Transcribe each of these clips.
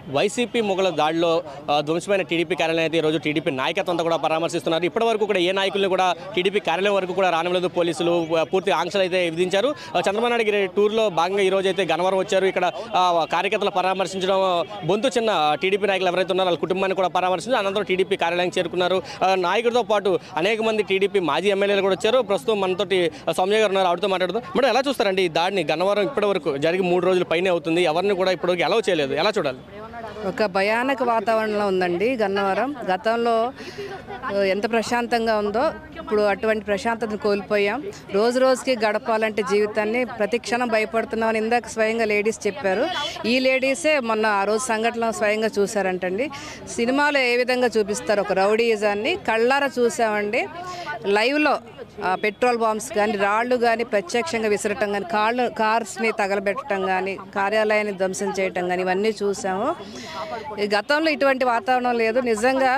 YCP మొగల దాడిలో ఆ, ధ్వంసమైన TDP కార్యాలయం అయితే ఈరోజు టీడీపీ నాయకత్వం అంతా కూడా పరామర్శిస్తున్నారు ఇప్పటి వరకు కూడా ఏ నాయకులను కూడా టీడీపీ కార్యాలయం వరకు కూడా రానివ్వలేదు పోలీసులు ఆ, పూర్తి ఆంక్షలు అయితే విధించారు ఆ, చంద్రబాబు నాయుడు గారి టూర్లో భాగంగా ఈ రోజు అయితే గన్నవరం వచ్చారు ఇక్కడ ఆ, కార్యకర్తలు పరామర్శించడం బొంతు చిన్న టీడీపీ నాయకులు ఎవరైతే ఉన్నారో వాళ్ళ కుటుంబాన్ని కూడా పరామర్శించి అనంతరం టీడీపీ కార్యాలయం చేరుకున్నారు ఆ, నాయకుడితో పాటు అనేక మంది టీడీపీ మాజీ ఎమ్మెల్యేలు కూడా వచ్చారు ప్రస్తుతం మనతోటి సౌమ్య గారు ఉన్నారు ఆవిడతో మాట్లాడుతూ మేడం ఎలా చూస్తారండి ఈ దాడిని గన్నవరం ఇప్పటి వరకు జరిగి మూడు రోజుల పైనే అవుతుంది ఎవరిని కూడా ఇప్పటివరకు అలౌ చేయలేదు ఎలా చూడాలి ఒక భయానక వాతావరణంలో ఉందండి గన్నవరం గతంలో ఆ, ఎంత ప్రశాంతంగా ఉందో ఇప్పుడు అటువంటి ప్రశాంతతను కోల్పోయాం రోజు రోజుకి గడపాలంటే జీవితాన్ని ప్రతి క్షణం భయపడుతున్నామని ఇందాక స్వయంగా లేడీస్ చెప్పారు ఈ లేడీసే మొన్న ఆ రోజు సంఘటన స్వయంగా చూసారంటండి సినిమాలో ఏ విధంగా చూపిస్తారు ఒక రౌడీజాన్ని కళ్ళారా చూసామండి లైవ్లో ఆ పెట్రోల్ బాంబ్స్ కానీ రాళ్ళు కానీ ప్రత్యక్షంగా విసరటం కానీ కాళ్ళు కార్స్ని తగలబెట్టడం కానీ కార్యాలయాన్ని ధ్వంసం చేయటం కానీ ఇవన్నీ చూసాము ఈ గతంలో ఇటువంటి వాతావరణం లేదు నిజంగా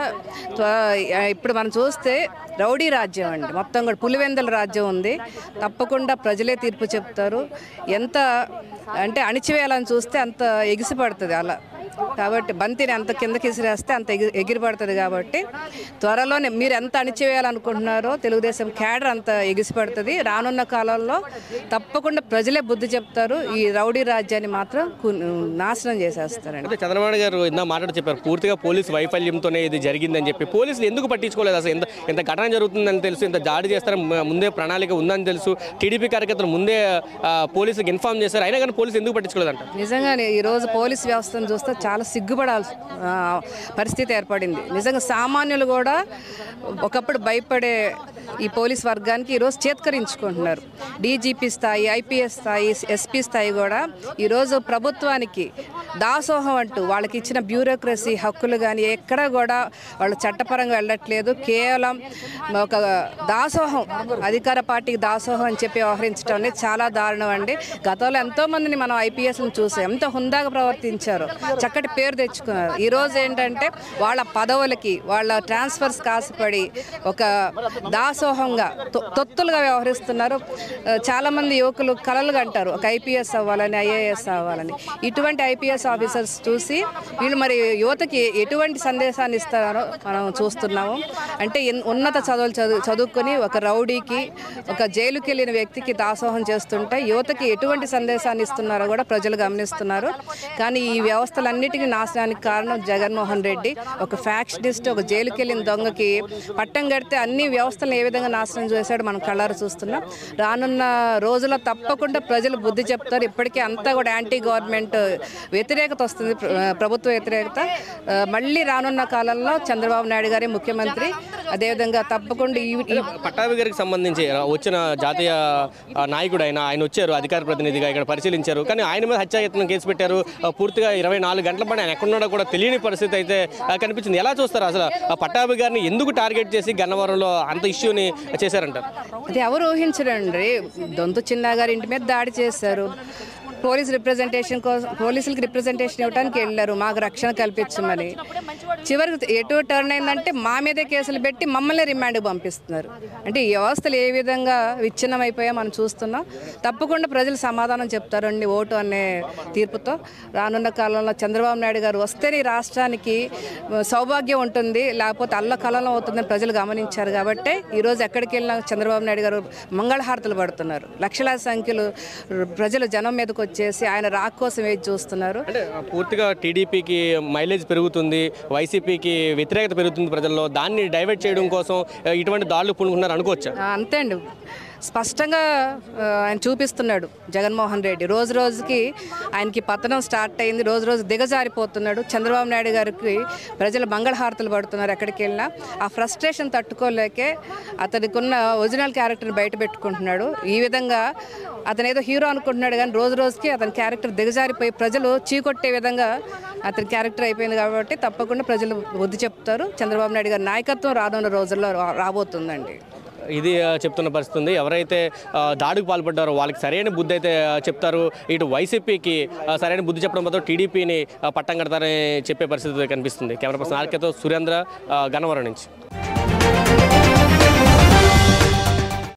త్వ- ఇప్పుడు మనం చూస్తే రౌడీ రాజ్యం అండి మొత్తం కూడా పులివెందుల రాజ్యం ఉంది తప్పకుండా ప్రజలే తీర్పు చెప్తారు ఎంత అంటే అణిచివేయాలని చూస్తే అంత ఎగిసిపడుతుంది అలా కాబట్టి బంతిని అంత కిందకి విసిరేస్తే అంత ఎగి ఎగిరిపడుతుంది కాబట్టి త్వరలోనే మీరు ఎంత అణిచివేయాలనుకుంటున్నారో తెలుగుదేశం క్యాడర్ అంత ఎగిసిపడుతుంది రానున్న కాలంలో తప్పకుండా ప్రజలే బుద్ధి చెప్తారు ఈ రౌడీ రాజ్యాన్ని మాత్రం కు- నాశనం చేసేస్తారండి అంటే చంద్రబాబు గారు ఇందా మాట్లాడి చెప్పారు పూర్తిగా పోలీసు వైఫల్యంతోనే ఇది జరిగిందని చెప్పి పోలీసులు ఎందుకు పట్టించుకోలేదు అసలు ఎంత ఎంత ఘటన జరుగుతుందని తెలుసు ఇంత దాడి చేస్తారని మ- ముందే ప్రణాళిక ఉందని తెలుసు టీడీపీ కార్యకర్తలు ముందే ఆ, పోలీసులకు ఇన్ఫార్మ్ చేశారు అయినా కానీ పోలీసు ఎందుకు పట్టించుకోలేదంట నిజంగానే ఈరోజు పోలీస్ వ్యవస్థను చూస్తే చాలా సిగ్గుపడాల్సి ఆ, పరిస్థితి ఏర్పడింది నిజంగా సామాన్యులు కూడా ఒకప్పుడు భయపడే ఈ పోలీస్ వర్గానికి ఈరోజు చేత్కరించుకుంటున్నారు డీజీపీ స్థాయి ఐపీఎస్ స్థాయి ఎస్పీ స్థాయి కూడా ఈరోజు ప్రభుత్వానికి దాసోహం అంటూ వాళ్ళకి ఇచ్చిన బ్యూరోక్రసీ హక్కులు కానీ ఎక్కడ కూడా వాళ్ళు చట్టపరంగా వెళ్ళట్లేదు కేవలం ఒక దాసోహం అధికార పార్టీకి దాసోహం అని చెప్పి వ్యవహరించడం అనేది చాలా దారుణం అండి గతంలో ఎంతో మందిని మనం ఐపీఎస్ని చూసాం ఎంత హుందాగా ప్రవర్తించారు చక్కటి పేరు తెచ్చుకున్నారు ఈ రోజు ఏంటంటే వాళ్ళ పదవులకి వాళ్ళ ట్రాన్స్ఫర్స్ కాసుపడి ఒక దాసోహంగా తొ- తొత్తులుగా వ్యవహరిస్తున్నారు ఆ, చాలా మంది యువకులు కలలు కంటారు ఒక ఐపీఎస్ అవ్వాలని ఐఏఎస్ అవ్వాలని ఇటువంటి ఐపీఎస్ ఆఫీసర్స్ చూసి వీళ్ళు మరి యువతకి ఎటువంటి సందేశాన్ని ఇస్తారో మనం చూస్తున్నాము అంటే ఎన్- ఉన్నత చదువులు చదువు చదువుకొని ఒక రౌడీకి ఒక జైలుకి వెళ్ళిన వ్యక్తికి దాసోహం చేస్తుంటే యువతకి ఎటువంటి సందేశాన్ని ఇస్తున్నారో కూడా ప్రజలు గమనిస్తున్నారు కానీ ఈ వ్యవస్థలన్నిటికీ నాశనానికి కారణం జగన్మోహన్ రెడ్డి ఒక ఫ్యాక్షనిస్ట్ ఒక జైలుకి వెళ్ళిన దొంగకి పట్టం కడితే అన్ని వ్యవస్థలను ఏ విధంగా నాశనం చేశాడో మనం కళ్ళారు చూస్తున్నాం రానున్న రోజుల్లో తప్పకుండా ప్రజలు బుద్ధి చెప్తారు ఇప్పటికే అంతా కూడా యాంటీ గవర్నమెంట్ వ్యతిరేకత వస్తుంది ప్ర- ప్రభుత్వ వ్యతిరేకత ఆ, మళ్ళీ రానున్న కాలంలో చంద్రబాబు నాయుడు గారి ముఖ్యమంత్రి అదేవిధంగా తప్పకుండా ఈ ఈ పట్టాభి గారికి సంబంధించి వచ్చిన జాతీయ ఆ, నాయకుడు ఆయన ఆయన వచ్చారు అధికార ప్రతినిధిగా ఇక్కడ పరిశీలించారు కానీ ఆయన మీద హత్యాయత్నం కేసు పెట్టారు ఆ, పూర్తిగా ఇరవై నాలుగు గంటల పాటు ఆయన ఎక్కడున్నాడో కూడా తెలియని పరిస్థితి అయితే ఆ, కనిపించింది ఎలా చూస్తారు అసలు ఆ పట్టాభి గారిని ఎందుకు టార్గెట్ చేసి గన్నవరంలో అంత ఇష్యూని చేశారంటారు అది ఎవరు ఊహించరండి దొంతు చిన్న గారి ఇంటి మీద దాడి చేశారు పోలీస్ రిప్రజెంటేషన్ కోసం పోలీసులకి రిప్రజెంటేషన్ ఇవ్వడానికి వెళ్ళారు మాకు రక్షణ కల్పించమని చివరికి ఎటు టర్న్ అయిందంటే మా మీదే కేసులు పెట్టి మమ్మల్ని రిమాండ్కి పంపిస్తున్నారు అంటే ఈ వ్యవస్థలు ఏ విధంగా విచ్ఛిన్నం అయిపోయా మనం చూస్తున్నాం తప్పకుండా ప్రజలు సమాధానం చెప్తారండి ఓటు అనే తీర్పుతో రానున్న కాలంలో చంద్రబాబు నాయుడు గారు వస్తేనే ఈ రాష్ట్రానికి సౌభాగ్యం ఉంటుంది లేకపోతే అల్ల కలంలో అవుతుందని ప్రజలు గమనించారు కాబట్టి ఈరోజు ఎక్కడికి వెళ్ళినా చంద్రబాబు నాయుడు గారు మంగళహారతులు పడుతున్నారు లక్షలాది సంఖ్యలు ప్రజలు జనం మీదకి వచ్చేసి ఆయన రాక్ కోసం వేచి చూస్తున్నారు అంటే ఆ, పూర్తిగా టీడీపీకి మైలేజ్ పెరుగుతుంది వైసీపీకి వ్యతిరేకత పెరుగుతుంది ప్రజల్లో దాన్ని డైవర్ట్ చేయడం కోసం ఆ, ఇటువంటి దాడులు పూనుకున్నారు అనుకోవచ్చా ఆ, అంతే అండి స్పష్టంగా ఆ, ఆయన చూపిస్తున్నాడు జగన్మోహన్ రెడ్డి రోజు రోజుకి ఆయనకి పతనం స్టార్ట్ అయింది రోజు రోజు దిగజారిపోతున్నాడు చంద్రబాబు నాయుడు గారికి ప్రజలు మంగళహారతులు పడుతున్నారు ఎక్కడికి వెళ్ళినా ఆ ఫ్రస్ట్రేషన్ తట్టుకోలేకే అతనికి ఉన్న ఒరిజినల్ క్యారెక్టర్ని బయట పెట్టుకుంటున్నాడు ఈ విధంగా అతను ఏదో హీరో అనుకుంటున్నాడు కానీ రోజు రోజుకి అతని క్యారెక్టర్ దిగజారిపోయి ప్రజలు చీకొట్టే విధంగా అతని క్యారెక్టర్ అయిపోయింది కాబట్టి తప్పకుండా ప్రజలు బుద్ధి చెప్తారు చంద్రబాబు నాయుడు గారి నాయకత్వం రానున్న రోజుల్లో రా- రాబోతుందండి ఇది ఆ, చెప్తున్న పరిస్థితి ఉంది ఎవరైతే ఆ, దాడికి పాల్పడ్డారో వాళ్ళకి సరైన బుద్ధి అయితే ఆ, చెప్తారు ఇటు వైసీపీకి ఆ, సరైన బుద్ధి చెప్పడం మాత్రం టీడీపీని పట్టం కడతారని చెప్పే పరిస్థితి కనిపిస్తుంది కెమెరా పర్సన్ ఆర్కేతో సురేంద్ర ఆ, గన్నవరం నుంచి